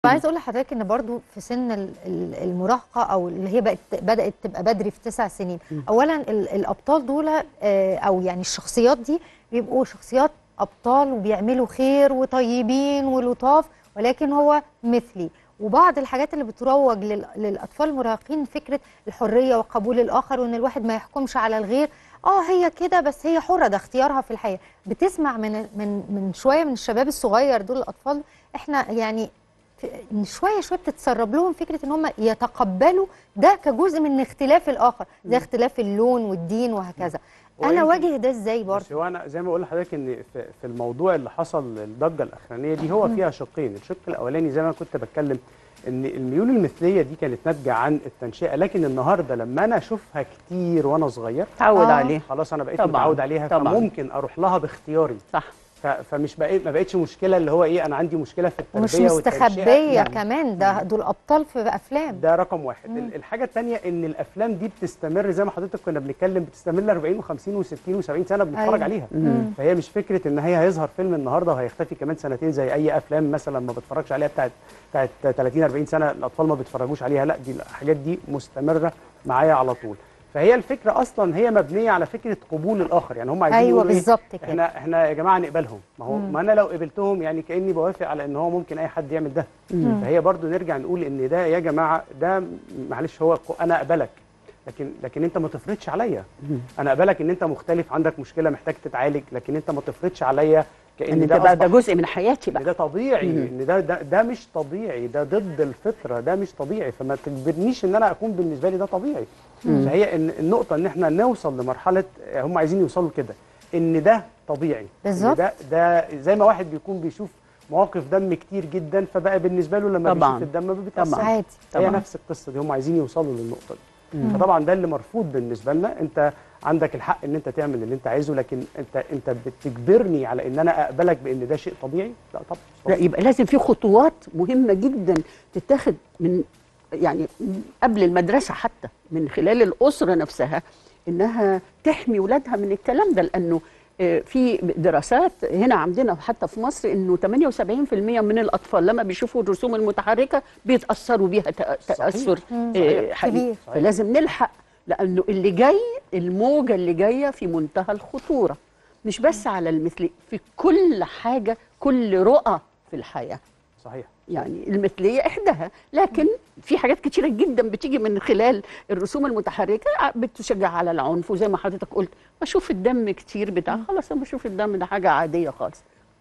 فعايز اقول لحضرتك ان برضو في سن ال- ال- المراهقه او اللي هي بقت بدات تبقى بدري في تسع سنين اولا ال- الابطال دول آه، او يعني الشخصيات دي بيبقوا شخصيات ابطال وبيعملوا خير وطيبين ولطاف ولكن هو مثلي وبعض الحاجات اللي بتروج لل- للاطفال المراهقين فكره الحريه وقبول الاخر وان الواحد ما يحكمش على الغير اه هي كده بس هي حره ده اختيارها في الحياه بتسمع من من من شويه من الشباب الصغير دول الاطفال احنا يعني في- إن شويه شويه بتتسرب لهم فكره ان هم يتقبلوا ده كجزء من اختلاف الاخر زي اختلاف اللون والدين وهكذا انا ويمكن- واجه ده ازاي برضه بس هو انا زي ما بقول لحضرتك ان في, في الموضوع اللي حصل الضجه الاخرانيه دي هو فيها شقين الشق الاولاني زي ما كنت بتكلم ان الميول المثليه دي كانت ناتجه عن التنشئه لكن النهارده لما انا اشوفها كتير وانا صغير تعود آه. عليه خلاص انا بقيت طبعاً، متعود عليها طبعاً. فممكن اروح لها باختياري صح ف- فمش بقيت ما بقتش مشكله اللي هو ايه انا عندي مشكله في التربيه ومش والتنشئة. مستخبيه لا. كمان ده دول ابطال في افلام ده رقم واحد ال- الحاجه الثانيه ان الافلام دي بتستمر زي ما حضرتك كنا بنتكلم بتستمر ل 40 و50 و60 و70 سنه بنتفرج أيوة. عليها مم. فهي مش فكره ان هي هيظهر فيلم النهارده وهيختفي كمان سنتين زي اي افلام مثلا ما بتفرجش عليها بتاعت بتاعت 30 40 سنه الاطفال ما بيتفرجوش عليها لا دي الحاجات دي مستمره معايا على طول فهي الفكره اصلا هي مبنيه على فكره قبول الاخر يعني هم عايزين ايوه يقولوا إيه؟ بالظبط كده احنا احنا يا جماعه نقبلهم ما هو ما انا لو قبلتهم يعني كاني بوافق على ان هو ممكن اي حد يعمل ده فهي برضو نرجع نقول ان ده يا جماعه ده معلش هو ق- انا اقبلك لكن لكن انت ما تفرضش عليا انا اقبلك ان انت مختلف عندك مشكله محتاج تتعالج لكن انت ما تفرضش عليا كان ان ده ده بقى ده أصبح- جزء من حياتي ان بقى ده طبيعي ان ده ده ده مش طبيعي ده ضد الفطره ده مش طبيعي فما تجبرنيش ان انا اكون بالنسبه لي ده طبيعي فهي إن النقطه ان احنا نوصل لمرحله هم عايزين يوصلوا كده ان ده طبيعي إن بالظبط. ده ده زي ما واحد بيكون بيشوف مواقف دم كتير جدا فبقى بالنسبه له لما طبعاً. بيشوف الدم ما بيتاثرش طبعاً. عادي هي طبعاً. نفس القصه دي هم عايزين يوصلوا للنقطه دي فطبعا ده اللي مرفوض بالنسبه لنا انت عندك الحق ان انت تعمل اللي انت عايزه لكن انت انت بتجبرني على ان انا اقبلك بان ده شيء طبيعي لا طبعا لا يبقى لازم في خطوات مهمه جدا تتاخد من يعني قبل المدرسه حتى من خلال الاسره نفسها انها تحمي ولادها من الكلام ده لانه آه، في دراسات هنا عندنا حتى في مصر انه 78% من الاطفال لما بيشوفوا الرسوم المتحركه بيتاثروا بيها تأ- تاثر آه، كبير. حقيقي فلازم نلحق لانه اللي جاي الموجه اللي جايه في منتهى الخطوره مش بس على المثل في كل حاجه كل رؤى في الحياه صحيح يعني المثليه احداها لكن في حاجات كتيره جدا بتيجي من خلال الرسوم المتحركه بتشجع على العنف وزي ما حضرتك قلت بشوف الدم كتير بتاع خلاص انا بشوف الدم ده حاجه عاديه خالص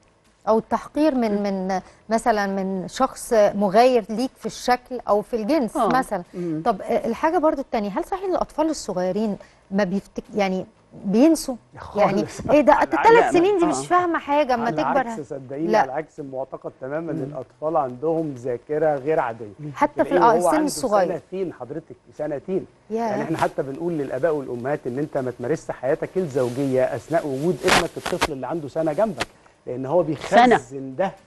او التحقير من من مثلا من شخص مغاير ليك في الشكل او في الجنس آه. مثلا مم. طب آه، الحاجه برضو التانية هل صحيح الاطفال الصغيرين ما بيفتك يعني بينسوا يا يعني خالص. ايه ده على ثلاث العكس. سنين دي آه. مش فاهمه حاجه اما على تكبر العكس صدقيني لا. على عكس المعتقد تماما ان الاطفال عندهم ذاكره غير عاديه حتى في تلاقيه الآه، وهو السن عنده الصغير. سنتين حضرتك سنتين ياه. يعني احنا حتى بنقول للاباء والامهات ان انت ما تمارسش حياتك الزوجيه اثناء وجود ابنك الطفل اللي عنده سنه جنبك لان هو بيخزن ده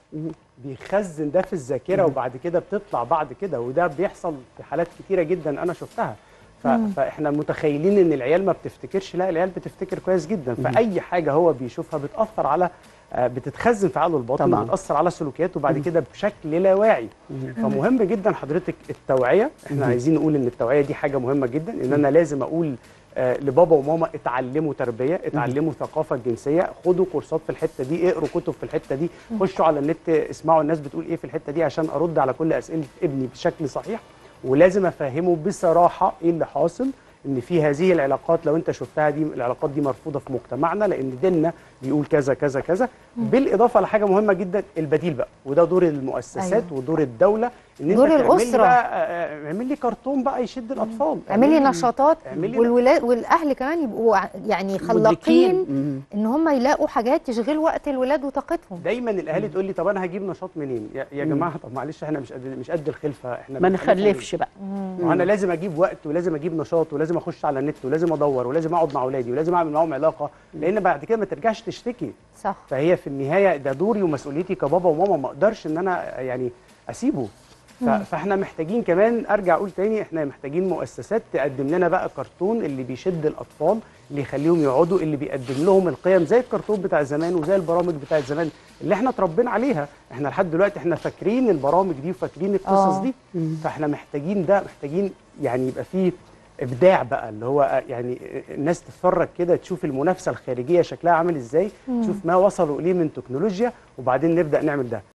بيخزن ده في الذاكره وبعد كده بتطلع بعد كده وده بيحصل في حالات كتيره جدا انا شفتها ف... فاحنا متخيلين ان العيال ما بتفتكرش لا العيال بتفتكر كويس جدا فاي حاجه هو بيشوفها بتاثر على آه، بتتخزن في عقله الباطن طبعاً. وبتاثر على سلوكياته بعد كده بشكل لا واعي فمهم جدا حضرتك التوعيه احنا عايزين نقول ان التوعيه دي حاجه مهمه جدا ان انا لازم اقول آه، لبابا وماما اتعلموا تربيه اتعلموا ثقافه جنسيه خدوا كورسات في الحته دي اقروا كتب في الحته دي خشوا على النت اسمعوا الناس بتقول ايه في الحته دي عشان ارد على كل اسئله ابني بشكل صحيح ولازم افهمه بصراحه ايه اللي حاصل ان في هذه العلاقات لو انت شفتها دي العلاقات دي مرفوضه في مجتمعنا لان ديننا بيقول كذا كذا كذا بالاضافه لحاجه مهمه جدا البديل بقى وده دور المؤسسات أيوة. ودور الدوله ان دور انت تعمل لي الأسرة. بقى آه، اعمل لي كرتون بقى يشد الاطفال اعملي نشاطات اعملي ده. والولاد والاهل كمان يبقوا ع- يعني خلاقين مم. ان هم يلاقوا حاجات تشغل وقت الولاد وطاقتهم دايما الاهالي تقول لي طب انا هجيب نشاط منين يا, يا جماعه طب معلش احنا مش قد مش قد الخلفه احنا ما بنخلفهم نخلفش بقى وانا لازم اجيب وقت ولازم اجيب نشاط ولازم اخش على النت ولازم ادور ولازم اقعد مع اولادي ولازم اعمل معاهم علاقه لان بعد كده ما ترجعش تشتكي صح فهي في النهايه ده دوري ومسؤوليتي كبابا وماما ما اقدرش ان انا يعني اسيبه ف- فاحنا محتاجين كمان ارجع اقول تاني احنا محتاجين مؤسسات تقدم لنا بقى كرتون اللي بيشد الاطفال اللي يخليهم يقعدوا اللي بيقدم لهم القيم زي الكرتون بتاع زمان وزي البرامج بتاعت زمان اللي احنا اتربينا عليها احنا لحد دلوقتي احنا فاكرين البرامج دي وفاكرين القصص آه. دي فاحنا محتاجين ده محتاجين يعني يبقى فيه ابداع بقى اللي هو يعني الناس تتفرج كده تشوف المنافسه الخارجيه شكلها عامل ازاي تشوف ما وصلوا اليه من تكنولوجيا وبعدين نبدا نعمل ده